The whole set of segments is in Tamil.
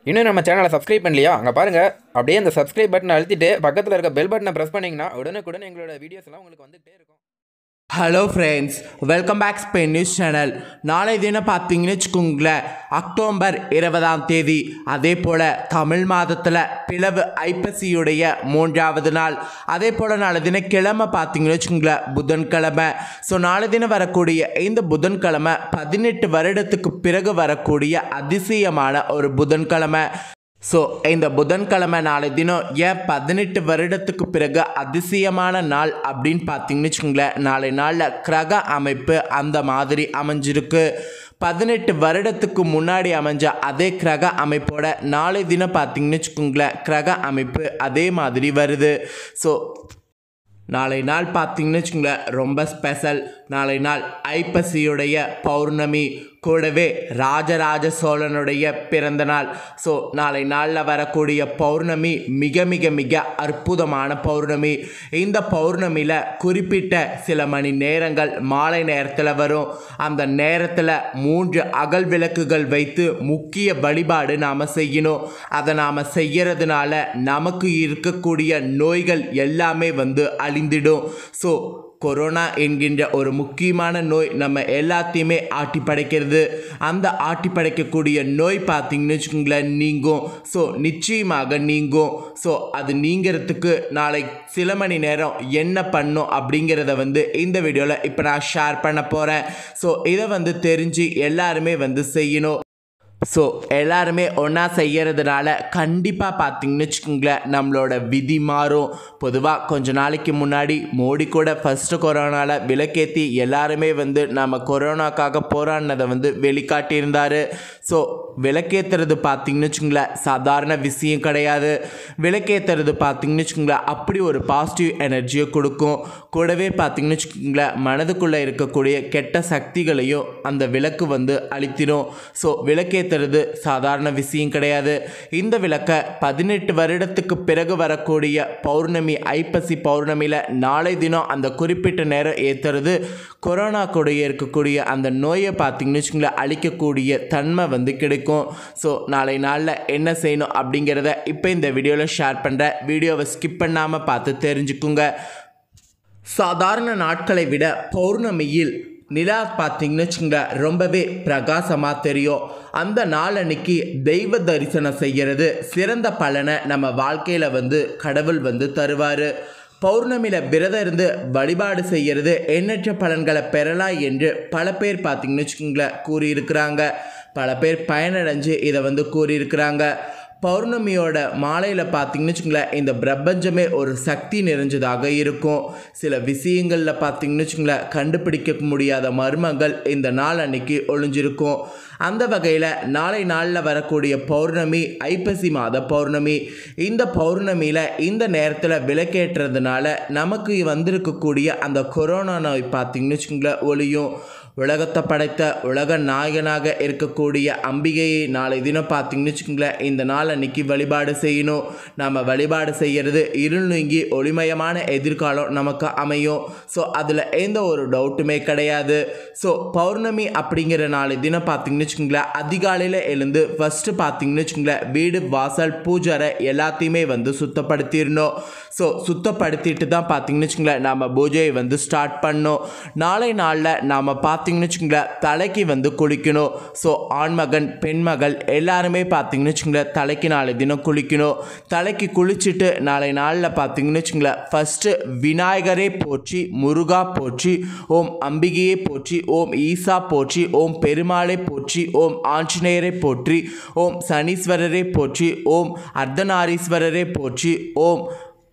இன்னும் நம்ம சேனலை சப்ஸ்கிரைப் பண்ணலையா அங்கே பாருங்கள் அப்படியே அந்த சப்ஸ்கிரைப் பட்டனை அழுத்திட்டு பக்கத்தில் இருக்க பெல் பட்டனை ப்ரெஸ் பண்ணிங்கன்னா உடனுக்குடன் எங்களோட வீடியோஸ் எல்லாம் உங்களுக்கு வந்துகிட்டே இருக்கும் hello friends welcome back Spain news channel நாளை தினம் பார்த்தீங்கன்னு வச்சுக்கோங்களேன் அக்டோபர் இருபதாம் தேதி அதே போல் தமிழ் மாதத்தில் பிளவு ஐப்பசியுடைய மூன்றாவது நாள் அதே போல் நாளை தினம் கிழமை பார்த்தீங்கன்னு வச்சுக்கோங்களேன் புதன்கிழமை ஸோ நாளை தினம் வரக்கூடிய இந்த புதன்கிழமை பதினெட்டு வருடத்துக்கு பிறகு வரக்கூடிய அதிசயமான ஒரு புதன்கிழமை ஸோ இந்த புதன்கிழமை நாளை தினம் ஏன் பதினெட்டு வருடத்துக்கு பிறகு அதிசயமான நாள் அப்படின்னு பார்த்தீங்கன்னு வச்சுக்கோங்களேன் நாளை நாளில் கிரக அமைப்பு அந்த மாதிரி அமைஞ்சிருக்கு பதினெட்டு வருடத்துக்கு முன்னாடி அமைஞ்ச அதே கிரக அமைப்போட நாளை தினம் பார்த்தீங்கன்னு வச்சுக்கோங்களேன் கிரக அமைப்பு அதே மாதிரி வருது ஸோ நாளை நாள் பார்த்தீங்கன்னு வச்சுக்கோங்களேன் ரொம்ப ஸ்பெஷல் நாளை நாள் ஐப்பசியுடைய பௌர்ணமி கூடவே ராஜராஜ சோழனுடைய பிறந்த நாள் ஸோ நாளை நாளில் வரக்கூடிய பௌர்ணமி மிக மிக மிக அற்புதமான பௌர்ணமி இந்த பௌர்ணமியில் குறிப்பிட்ட சில மணி நேரங்கள் மாலை நேரத்தில் வரும் அந்த நேரத்தில் மூன்று அகல் விளக்குகள் வைத்து முக்கிய வழிபாடு நாம் செய்யணும் அதை நாம் செய்யறதுனால நமக்கு இருக்கக்கூடிய நோய்கள் எல்லாமே வந்து அழிந்திடும் ஸோ கொரோனா என்கின்ற ஒரு முக்கியமான நோய் நம்ம எல்லாத்தையுமே ஆட்டி படைக்கிறது அந்த ஆட்டி படைக்கக்கூடிய நோய் பார்த்தீங்கன்னு வச்சுக்கோங்களேன் நீங்கும் ஸோ நிச்சயமாக நீங்கும் ஸோ அது நீங்கிறதுக்கு நாளை சில மணி நேரம் என்ன பண்ணும் அப்படிங்கிறத வந்து இந்த வீடியோவில் இப்போ நான் ஷேர் பண்ண போகிறேன் ஸோ இதை வந்து தெரிஞ்சு எல்லாருமே வந்து செய்யணும் ஸோ எல்லாருமே ஒன்றா செய்யறதுனால கண்டிப்பாக பார்த்தீங்கன்னு வச்சுக்கோங்களேன் நம்மளோட விதி மாறும் பொதுவாக கொஞ்ச நாளைக்கு முன்னாடி மோடி கூட ஃபஸ்ட்டு கொரோனாவில் விலக்கேற்றி எல்லாருமே வந்து நம்ம கொரோனாக்காக போராடினதை வந்து வெளிக்காட்டியிருந்தார் ஸோ விளக்கேற்றுறது பார்த்தீங்கன்னு வச்சுங்களேன் சாதாரண விஷயம் கிடையாது விளக்கேற்றுறது பார்த்தீங்கன்னு வச்சுங்களேன் அப்படி ஒரு பாசிட்டிவ் எனர்ஜியை கொடுக்கும் கூடவே பார்த்தீங்கன்னு வச்சுக்கோங்களேன் மனதுக்குள்ளே இருக்கக்கூடிய கெட்ட சக்திகளையும் அந்த விளக்கு வந்து அழித்திடும் ஸோ விளக்கேற்றுறது சாதாரண விஷயம் கிடையாது இந்த விளக்கை பதினெட்டு வருடத்துக்கு பிறகு வரக்கூடிய பௌர்ணமி ஐப்பசி பௌர்ணமியில் நாளை தினம் அந்த குறிப்பிட்ட நேரம் ஏற்றுறது கொரோனா கூட இருக்கக்கூடிய அந்த நோயை பார்த்தீங்கன்னு வச்சுங்களேன் அழிக்கக்கூடிய தன்மை வந்து கிடைக்கும் ஸோ நாளை நாளில் என்ன செய்யணும் அப்படிங்கிறத இப்போ இந்த வீடியோவில் ஷேர் பண்ணுறேன் வீடியோவை ஸ்கிப் பண்ணாமல் பார்த்து தெரிஞ்சுக்குங்க சாதாரண நாட்களை விட பௌர்ணமியில் நிலா பார்த்தீங்கன்னு வச்சுங்களேன் ரொம்பவே பிரகாசமாக தெரியும் அந்த நாள் அன்னைக்கு தெய்வ தரிசனம் செய்கிறது சிறந்த பலனை நம்ம வாழ்க்கையில் வந்து கடவுள் வந்து தருவார் பௌர்ணமியில் விரதம் இருந்து வழிபாடு செய்கிறது எண்ணற்ற பலன்களை பெறலாம் என்று பல பேர் பார்த்தீங்கன்னு வச்சுக்கோங்களேன் கூறியிருக்கிறாங்க பல பேர் பயனடைஞ்சு இதை வந்து கூறியிருக்கிறாங்க பௌர்ணமியோட மாலையில் பார்த்தீங்கன்னு வச்சுங்களேன் இந்த பிரபஞ்சமே ஒரு சக்தி நிறைஞ்சதாக இருக்கும் சில விஷயங்களில் பார்த்தீங்கன்னு வச்சுங்களேன் கண்டுபிடிக்க முடியாத மர்மங்கள் இந்த நாள் அன்னைக்கு ஒளிஞ்சிருக்கும் அந்த வகையில் நாளை நாளில் வரக்கூடிய பௌர்ணமி ஐப்பசி மாத பௌர்ணமி இந்த பௌர்ணமியில் இந்த நேரத்தில் விளக்கேற்றுறதுனால நமக்கு வந்திருக்கக்கூடிய அந்த கொரோனா நோய் பார்த்தீங்கன்னு வச்சுங்களேன் ஒளியும் உலகத்தை படைத்த உலக நாயகனாக இருக்கக்கூடிய அம்பிகையை நாளை தினம் பார்த்தீங்கன்னு வச்சுக்கோங்களேன் இந்த நாள் அன்னைக்கு வழிபாடு செய்யணும் நம்ம வழிபாடு செய்கிறது இருள் நீங்கி ஒளிமயமான எதிர்காலம் நமக்கு அமையும் ஸோ அதில் எந்த ஒரு டவுட்டுமே கிடையாது ஸோ பௌர்ணமி அப்படிங்கிற நாளை தினம் பார்த்தீங்கன்னு வச்சுக்கோங்களேன் அதிகாலையில் எழுந்து ஃபஸ்ட்டு பார்த்தீங்கன்னு வச்சுக்கோங்களேன் வீடு வாசல் பூஜரை எல்லாத்தையுமே வந்து சுத்தப்படுத்திடணும் ஸோ சுத்தப்படுத்திட்டு தான் பார்த்தீங்கன்னு வச்சுக்கோங்களேன் நம்ம பூஜையை வந்து ஸ்டார்ட் பண்ணோம் நாளை நாளில் நாம் பார்த்தீங்கன்னு வச்சுக்கோங்களேன் தலைக்கு வந்து குளிக்கணும் ஸோ ஆண்மகன் பெண்மகள் எல்லாருமே பார்த்தீங்கன்னு வச்சுக்கோங்களேன் தலைக்கு நாளை தினம் குளிக்கணும் தலைக்கு குளிச்சுட்டு நாளை நாளில் பார்த்தீங்கன்னு வச்சுக்கோங்களேன் ஃபஸ்ட்டு விநாயகரே போற்றி முருகா போற்றி ஓம் அம்பிகையே போற்றி ஓம் ஈசா போற்றி ஓம் பெருமாளை போற்றி ஓம் ஆஞ்சநேயரை போற்றி ஓம் சனீஸ்வரரை போற்றி ஓம் அர்த்தநாரீஸ்வரரை போற்றி ஓம்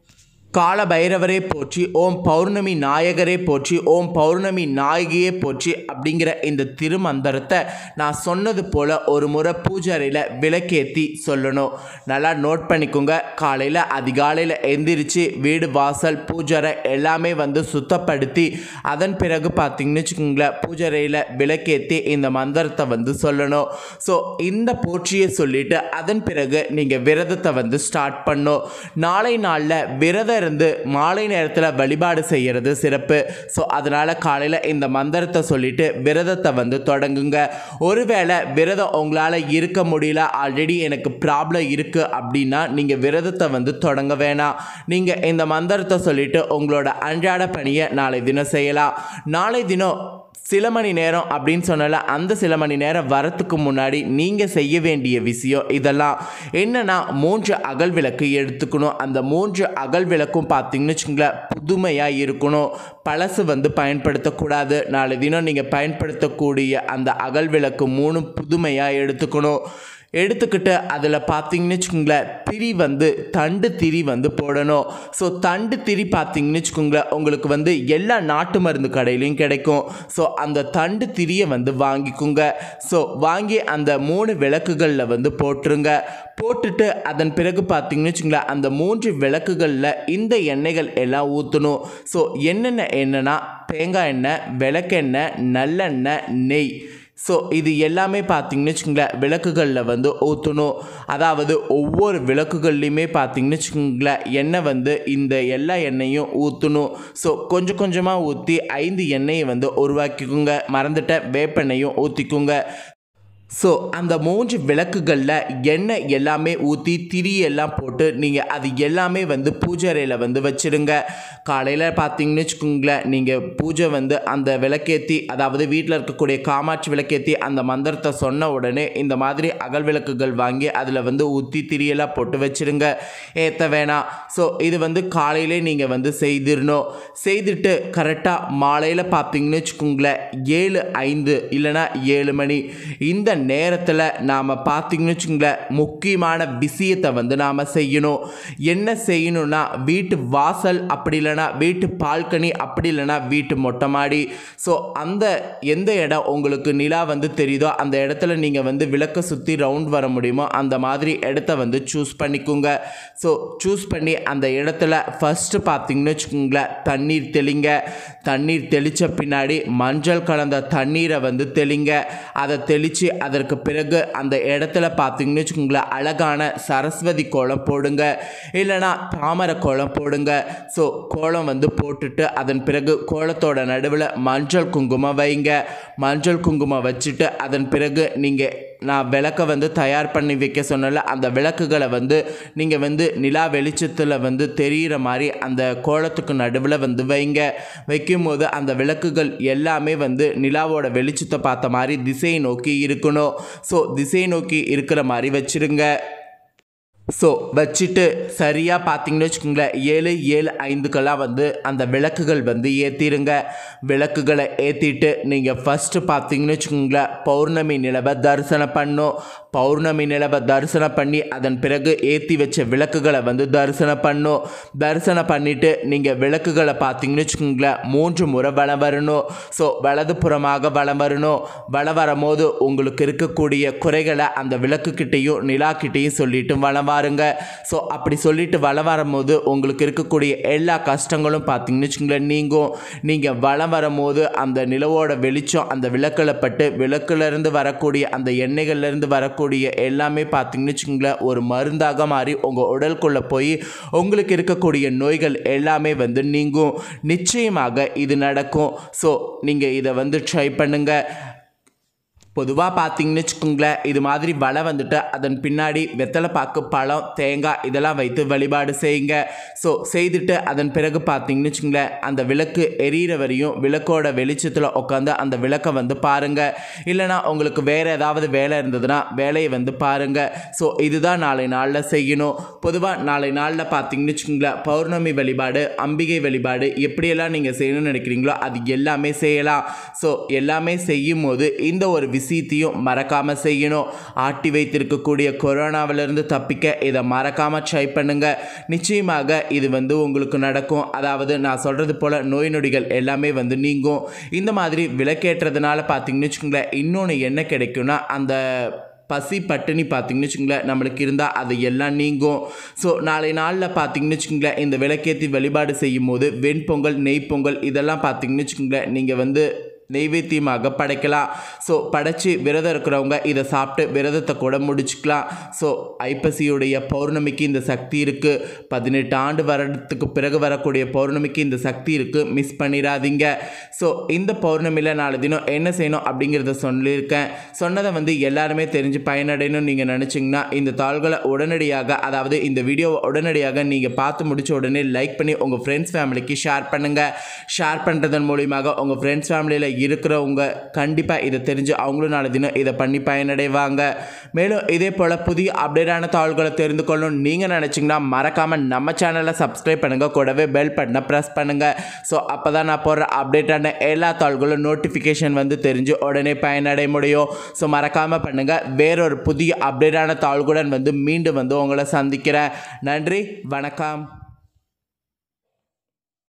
கால பைரவரே போற்றி ஓம் பௌர்ணமி நாயகரே போற்றி ஓம் பௌர்ணமி நாயகியே போற்றி அப்படிங்கிற இந்த திருமந்திரத்தை நான் சொன்னது போல் ஒரு முறை பூஜாரியில் விளக்கேற்றி சொல்லணும் நல்லா நோட் பண்ணிக்கோங்க காலையில் அதிகாலையில் எந்திரிச்சு வீடு வாசல் பூஜரை எல்லாமே வந்து சுத்தப்படுத்தி அதன் பிறகு பார்த்தீங்கன்னு வச்சுக்கோங்களேன் பூஜரையில் விளக்கேற்றி இந்த மந்திரத்தை வந்து சொல்லணும் ஸோ இந்த போற்றியை சொல்லிவிட்டு அதன் பிறகு நீங்கள் விரதத்தை வந்து ஸ்டார்ட் பண்ணும் நாளை நாளில் விரதம் இருந்து மாலை நேரத்தில் வழிபாடு செய்கிறது சிறப்பு ஸோ அதனால் காலையில் இந்த மந்திரத்தை சொல்லிட்டு விரதத்தை வந்து தொடங்குங்க ஒருவேளை விரதம் உங்களால் இருக்க முடியல ஆல்ரெடி எனக்கு ப்ராப்ளம் இருக்குது அப்படின்னா நீங்கள் விரதத்தை வந்து தொடங்க வேணாம் நீங்கள் இந்த மந்திரத்தை சொல்லிட்டு உங்களோட அன்றாட பணியை நாளை தினம் செய்யலாம் நாளை தினம் சில மணி நேரம் அப்படின்னு சொன்னால அந்த சில மணி நேரம் வரத்துக்கு முன்னாடி நீங்கள் செய்ய வேண்டிய விஷயம் இதெல்லாம் என்னன்னா மூன்று அகல் விளக்கு எடுத்துக்கணும் அந்த மூன்று அகல் விளக்கும் பார்த்தீங்கன்னு வச்சுங்களேன் புதுமையாக இருக்கணும் பழசு வந்து பயன்படுத்தக்கூடாது நாளை தினம் நீங்கள் பயன்படுத்தக்கூடிய அந்த அகல் விளக்கு மூணு புதுமையாக எடுத்துக்கணும் எடுத்துக்கிட்டு அதில் பார்த்தீங்கன்னு வச்சுக்கோங்களேன் திரி வந்து தண்டு திரி வந்து போடணும் ஸோ தண்டு திரி பார்த்தீங்கன்னு வச்சுக்கோங்களேன் உங்களுக்கு வந்து எல்லா நாட்டு மருந்து கடையிலையும் கிடைக்கும் ஸோ அந்த தண்டு திரியை வந்து வாங்கிக்கோங்க ஸோ வாங்கி அந்த மூணு விளக்குகளில் வந்து போட்டுருங்க போட்டுட்டு அதன் பிறகு பார்த்தீங்கன்னு வச்சுங்களேன் அந்த மூன்று விளக்குகளில் இந்த எண்ணெய்கள் எல்லாம் ஊற்றணும் ஸோ என்னென்ன எண்ணெய்னா தேங்காய் எண்ணெய் விளக்கெண்ணெய் நல்லெண்ணெய் நெய் ஸோ இது எல்லாமே பார்த்தீங்கன்னு வச்சுங்களேன் விளக்குகளில் வந்து ஊற்றணும் அதாவது ஒவ்வொரு விளக்குகள்லையுமே பார்த்தீங்கன்னு வச்சுக்கோங்களேன் எண்ணெய் வந்து இந்த எல்லா எண்ணெயும் ஊற்றணும் ஸோ கொஞ்சம் கொஞ்சமாக ஊற்றி ஐந்து எண்ணெயை வந்து உருவாக்கிக்கோங்க மறந்துட்ட வேப்பெண்ணெயும் ஊற்றிக்கோங்க ஸோ அந்த மூன்று விளக்குகளில் எண்ணெய் எல்லாமே ஊற்றி திரி எல்லாம் போட்டு நீங்கள் அது எல்லாமே வந்து பூஜை அறையில் வந்து வச்சுருங்க காலையில் பார்த்தீங்கன்னு வச்சுக்கோங்களேன் நீங்கள் பூஜை வந்து அந்த விளக்கேற்றி அதாவது வீட்டில் இருக்கக்கூடிய காமாட்சி விளக்கேற்றி அந்த மந்திரத்தை சொன்ன உடனே இந்த மாதிரி அகல் விளக்குகள் வாங்கி அதில் வந்து ஊற்றி திரியெல்லாம் போட்டு வச்சுருங்க ஏற்ற வேணாம் ஸோ இது வந்து காலையிலே நீங்கள் வந்து செய்திடணும் செய்துட்டு கரெக்டாக மாலையில் பார்த்தீங்கன்னு வச்சுக்கோங்களேன் ஏழு ஐந்து இல்லைன்னா ஏழு மணி இந்த நேரத்தில் நாம் பார்த்தீங்கன்னு வச்சுங்களேன் முக்கியமான விஷயத்தை வந்து நாம் செய்யணும் என்ன செய்யணும்னா வீட்டு வாசல் அப்படி இல்லைன்னா வீட்டு பால்கனி அப்படி இல்லைன்னா வீட்டு மொட்டை மாடி ஸோ அந்த எந்த இடம் உங்களுக்கு நிலா வந்து தெரியுதோ அந்த இடத்துல நீங்கள் வந்து விளக்க சுற்றி ரவுண்ட் வர முடியுமோ அந்த மாதிரி இடத்த வந்து சூஸ் பண்ணிக்கோங்க ஸோ சூஸ் பண்ணி அந்த இடத்துல ஃபஸ்ட்டு பார்த்தீங்கன்னு வச்சுக்கோங்களேன் தண்ணீர் தெளிங்க தண்ணீர் தெளித்த பின்னாடி மஞ்சள் கலந்த தண்ணீரை வந்து தெளிங்க அதை தெளித்து அதற்கு பிறகு அந்த இடத்துல பார்த்தீங்கன்னு வச்சுக்கோங்களேன் அழகான சரஸ்வதி கோலம் போடுங்க இல்லைனா தாமரை கோலம் போடுங்க ஸோ கோலம் வந்து போட்டுட்டு அதன் பிறகு கோலத்தோட நடுவில் மஞ்சள் குங்குமம் வைங்க மஞ்சள் குங்குமம் வச்சுட்டு அதன் பிறகு நீங்கள் நான் விளக்கை வந்து தயார் பண்ணி வைக்க சொன்னல அந்த விளக்குகளை வந்து நீங்கள் வந்து நிலா வெளிச்சத்தில் வந்து தெரிகிற மாதிரி அந்த கோலத்துக்கு நடுவில் வந்து வைங்க வைக்கும்போது அந்த விளக்குகள் எல்லாமே வந்து நிலாவோட வெளிச்சத்தை பார்த்த மாதிரி திசையை நோக்கி இருக்கணும் ஸோ திசையை நோக்கி இருக்கிற மாதிரி வச்சிருங்க ஸோ வச்சுட்டு சரியாக பார்த்தீங்கன்னு வச்சுக்கோங்களேன் ஏழு ஏழு ஐந்துக்கெல்லாம் வந்து அந்த விளக்குகள் வந்து ஏற்றிருங்க விளக்குகளை ஏற்றிட்டு நீங்கள் ஃபஸ்ட்டு பார்த்தீங்கன்னு வச்சுக்கோங்களேன் பௌர்ணமி நிலவை தரிசனம் பண்ணும் பௌர்ணமி நிலவை தரிசனம் பண்ணி அதன் பிறகு ஏற்றி வச்ச விளக்குகளை வந்து தரிசனம் பண்ணும் தரிசனம் பண்ணிவிட்டு நீங்கள் விளக்குகளை பார்த்தீங்கன்னு வச்சுக்கோங்களேன் மூன்று முறை வலம் வரணும் ஸோ வலதுபுறமாக வலம் வரணும் வலம் வரும்போது உங்களுக்கு இருக்கக்கூடிய குறைகளை அந்த விளக்குக்கிட்டேயும் நிலாக்கிட்டேயும் சொல்லிட்டு வலம் வாருங்க ஸோ அப்படி சொல்லிட்டு வலம் வரும்போது உங்களுக்கு இருக்கக்கூடிய எல்லா கஷ்டங்களும் பார்த்தீங்கன்னு வச்சுக்கோங்களேன் நீங்கும் நீங்கள் வலம் வரும்போது அந்த நிலவோட வெளிச்சம் அந்த விளக்கில் பட்டு விளக்குலேருந்து வரக்கூடிய அந்த எண்ணெய்கள்லேருந்து வரக்கூடிய எல்லாமே பார்த்தீங்கன்னு வச்சுக்கோங்களேன் ஒரு மருந்தாக மாறி உங்கள் உடலுக்குள்ளே போய் உங்களுக்கு இருக்கக்கூடிய நோய்கள் எல்லாமே வந்து நீங்கும் நிச்சயமாக இது நடக்கும் ஸோ நீங்கள் இதை வந்து ட்ரை பண்ணுங்கள் பொதுவாக பார்த்தீங்கன்னு வச்சுக்கோங்களேன் இது மாதிரி வலை வந்துட்டு அதன் பின்னாடி வெத்தலை பாக்கு பழம் தேங்காய் இதெல்லாம் வைத்து வழிபாடு செய்யுங்க ஸோ செய்துட்டு அதன் பிறகு பார்த்தீங்கன்னு வச்சுக்கோங்களேன் அந்த விளக்கு எரியிற வரையும் விளக்கோட வெளிச்சத்தில் உட்காந்து அந்த விளக்கை வந்து பாருங்கள் இல்லைனா உங்களுக்கு வேறு ஏதாவது வேலை இருந்ததுன்னா வேலையை வந்து பாருங்கள் ஸோ இதுதான் நாளை நாளில் செய்யணும் பொதுவாக நாளை நாளில் பார்த்தீங்கன்னு வச்சுக்கோங்களேன் பௌர்ணமி வழிபாடு அம்பிகை வழிபாடு எப்படியெல்லாம் நீங்கள் செய்யணும்னு நினைக்கிறீங்களோ அது எல்லாமே செய்யலாம் ஸோ எல்லாமே செய்யும் போது இந்த ஒரு விஷயத்தையும் மறக்காமல் செய்யணும் ஆட்டி வைத்திருக்கக்கூடிய கொரோனாவிலிருந்து தப்பிக்க இதை மறக்காமல் ட்ரை பண்ணுங்க நிச்சயமாக இது வந்து உங்களுக்கு நடக்கும் அதாவது நான் சொல்கிறது போல் நோய் நொடிகள் எல்லாமே வந்து நீங்கும் இந்த மாதிரி விளக்கேற்றதுனால பார்த்தீங்கன்னு வச்சுக்கோங்களேன் இன்னொன்று என்ன கிடைக்கும்னா அந்த பசி பட்டினி பார்த்தீங்கன்னு வச்சுங்களேன் நம்மளுக்கு இருந்தால் அது எல்லாம் நீங்கும் ஸோ நாளை நாளில் பார்த்தீங்கன்னு வச்சுங்களேன் இந்த விளக்கேற்றி வழிபாடு செய்யும் போது வெண்பொங்கல் நெய் பொங்கல் இதெல்லாம் பார்த்தீங்கன்னு வச்சுங்களேன் நீங்கள் வந்து நெய்வேத்தியமாக படைக்கலாம் ஸோ படைச்சி விரதம் இருக்கிறவங்க இதை சாப்பிட்டு விரதத்தை கூட முடிச்சுக்கலாம் ஸோ ஐப்பசியுடைய பௌர்ணமிக்கு இந்த சக்தி இருக்குது பதினெட்டு ஆண்டு வருடத்துக்கு பிறகு வரக்கூடிய பௌர்ணமிக்கு இந்த சக்தி இருக்குது மிஸ் பண்ணிடாதீங்க ஸோ இந்த பௌர்ணமியில் நாலு தினம் என்ன செய்யணும் அப்படிங்கிறத சொல்லியிருக்கேன் சொன்னதை வந்து எல்லாருமே தெரிஞ்சு பயனடையணும்னு நீங்கள் நினச்சிங்கன்னா இந்த தாள்களை உடனடியாக அதாவது இந்த வீடியோவை உடனடியாக நீங்கள் பார்த்து முடிச்ச உடனே லைக் பண்ணி உங்கள் ஃப்ரெண்ட்ஸ் ஃபேமிலிக்கு ஷேர் பண்ணுங்கள் ஷேர் பண்ணுறதன் மூலியமாக உங்கள் ஃப்ரெண்ட்ஸ் ஃபேமிலியில் இருக்கிறவங்க கண்டிப்பாக இதை தெரிஞ்சு அவங்களும் நாலு தினம் இதை பண்ணி பயனடைவாங்க மேலும் இதே போல் புதிய அப்டேட்டான தாள்களை தெரிந்து கொள்ளணும் நீங்கள் நினச்சிங்கன்னா மறக்காமல் நம்ம சேனலை சப்ஸ்கிரைப் பண்ணுங்கள் கூடவே பெல் பட்டனை ப்ரெஸ் பண்ணுங்கள் ஸோ அப்போ தான் நான் போடுற அப்டேட்டான எல்லா தாள்களும் நோட்டிஃபிகேஷன் வந்து தெரிஞ்சு உடனே பயனடைய முடியும் ஸோ மறக்காமல் பண்ணுங்கள் வேறொரு புதிய அப்டேட்டான தாள்களுடன் வந்து மீண்டும் வந்து உங்களை சந்திக்கிறேன் நன்றி வணக்கம்